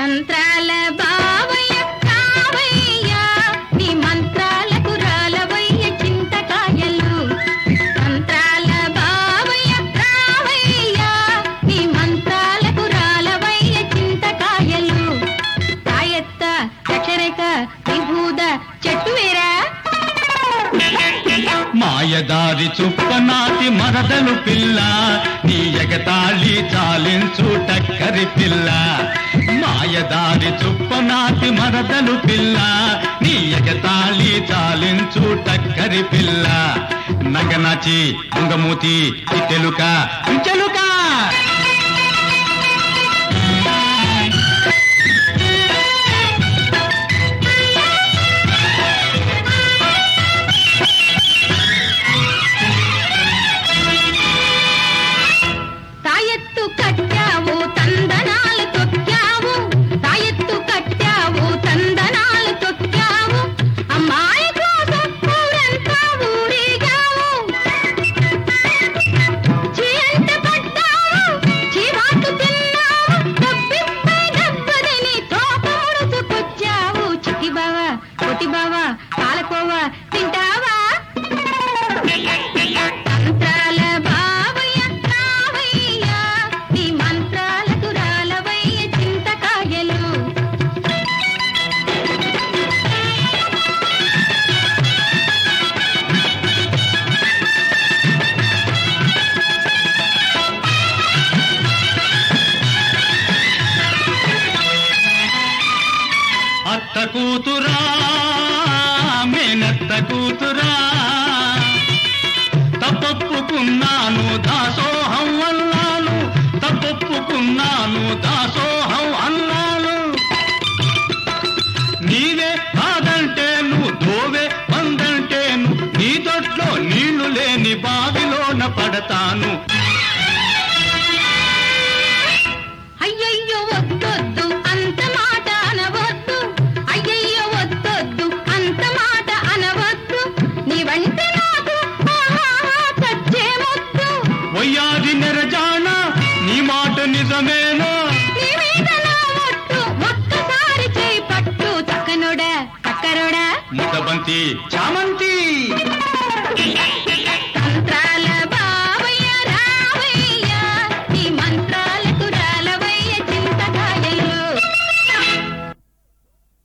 తంత్రాల బావయ్య కావయ్య నీ మంత్రాలకు రాలవయ్య చింతకాయలు తంత్రాల బావయ్య కావయ్య నీ మంత్రాలకు రాలవయ్య చింతకాయలు తాయెత్త అక్షరేఖ విభూద చెట్టు వేరా మాయదారి చుప్పనాటి మరదలు పిల్ల నీ ఎగతాళి చాలించు టక్కరి పిల్ల మాయదారి చుప్పనాటి మరదలు పిల్ల నీ ఎగతాళి చాలించు టక్కరి పిల్ల నగనచి ఉంగమూతి ఇట్టెలుక చెలుక తాయెత్తు కట్టావు తందనాలు తొక్కావు తాయెత్తు కట్టావు తందనాలు తొక్కావు అమ్మాయి కోసం ఊరంతా ఊరేగావు చీయంట పడ్డావు చీవాటు తిన్నావు డబ్బిప్పై డబ్బదిని తోక ముడుచుకొచ్చావు చిట్టి బావ కొట్టి బావ పాలకోవ తింటావా తంత్రాల బావయ్య కావయ్య నీ మంత్రాలకు రాలవయ్య చింతకాయలు అత్త కూతురా మేనత్త కూతురా తప్పొప్పుకున్నాను దాసోహం అన్నాను తప్పొప్పుకున్నాను దాసోహం అన్నాను నీవే కాదంటే నువ్వు దోవే పందంటే నీ దొట్లో నీళ్లు లేని బావిలోన పడతాను అయ్యయ్యో వద్దొద్దు అంత మాట అనవద్దు అయ్యయ్యో వద్దొద్దు అంత మాట అనవద్దు నీ వంట నాకు ఆహాహా చచ్చే ముద్దు వయ్యాది నెరజాన నీ మాట నిజమేనా నీ మీద నా ఒట్టు ఒక్కసారి చేయి పట్టు చక్కనుడా చక్కరుడా ముద్దబంతి చామంతి